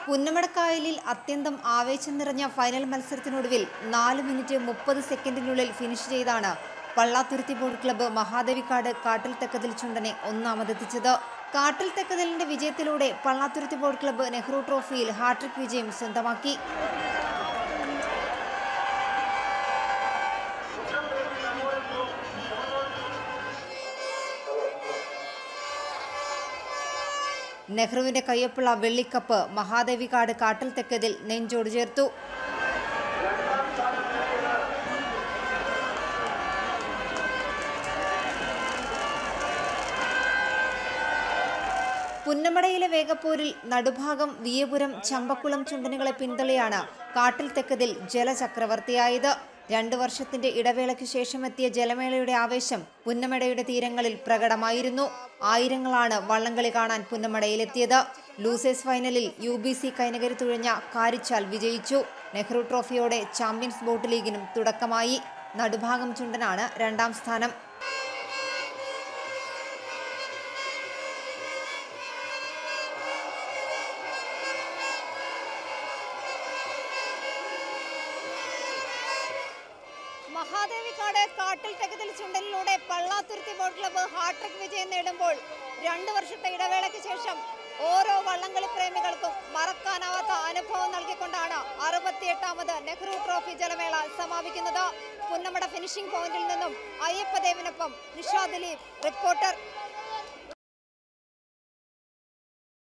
പുന്നമടക്കായലിൽ അത്യന്തം ആവേശം നിറഞ്ഞ ഫൈനൽ മത്സരത്തിനൊടുവിൽ നാല് മിനിറ്റ് മുപ്പത് സെക്കൻഡിനുള്ളിൽ ഫിനിഷ് ചെയ്താണ് പള്ളാത്തുരുത്തി ബോർഡ് ക്ലബ്ബ് മഹാദേവിക്കാട് കാട്ടിൽ തെക്കതിൽ ചുണ്ടനെ ഒന്നാമതെത്തിച്ചത് കാട്ടിൽ തെക്കതിലിന്റെ വിജയത്തിലൂടെ പള്ളാത്തുരുത്തി ബോർഡ് ക്ലബ്ബ് നെഹ്റു ട്രോഫിയിൽ ഹാട്രിക് വിജയം സ്വന്തമാക്കി നെഹ്റുവിന്റെ കയ്യൊപ്പുള്ള വെള്ളിക്കപ്പ് മഹാദേവികാട് കാട്ടിൽ തെക്കതിൽ നെഞ്ചോട് ചേർത്തു പുന്നമടയിലെ വേഗപ്പൂരിൽ നടുഭാഗം വിയപുരം ചമ്പക്കുളം ചുണ്ടനുകളെ പിന്തള്ളിയാണ് കാട്ടിൽ തെക്കതിൽ ജലചക്രവർത്തിയായത് രണ്ടു വർഷത്തിന്റെ ഇടവേളയ്ക്ക് ശേഷമെത്തിയ ജലമേളയുടെ ആവേശം പുന്നമടയുടെ തീരങ്ങളിൽ പ്രകടമായിരുന്നു ആയിരങ്ങളാണ് വള്ളംകളി കാണാൻ പുന്നമടയിലെത്തിയത് ലൂസേഴ്സ് ഫൈനലിൽ യു ബി സി കൈനകരി തുഴഞ്ഞ കാരിച്ചാൽ വിജയിച്ചു നെഹ്റു ട്രോഫിയോടെ ചാമ്പ്യൻസ് ബോട്ട് ലീഗിനും തുടക്കമായി നടുഭാഗം ചുണ്ടനാണ് രണ്ടാം സ്ഥാനം മഹാദേവിക്കാട് കാട്ടിൽ തെക്കതിൽ ചുണ്ടലിലൂടെ പള്ളാത്തുരുത്തി ബോട്ട് ക്ലബ്ബ് ഹാട്രിക് വിജയം നേടുമ്പോൾ രണ്ടു വർഷത്തെ ഇടവേളയ്ക്ക് ശേഷം ഓരോ വള്ളംകളി പ്രേമികൾക്കും മറക്കാനാവാത്ത അനുഭവം നൽകിക്കൊണ്ടാണ് അറുപത്തിയെട്ടാമത് നെഹ്റു ട്രോഫി ജലമേള സമാപിക്കുന്നത് പുന്നമട ഫിനിഷിംഗ് പോയിന്റിൽ നിന്നും അയ്യപ്പ ദേവിനൊപ്പം നിഷാ ദിലീപ് റിപ്പോർട്ടർ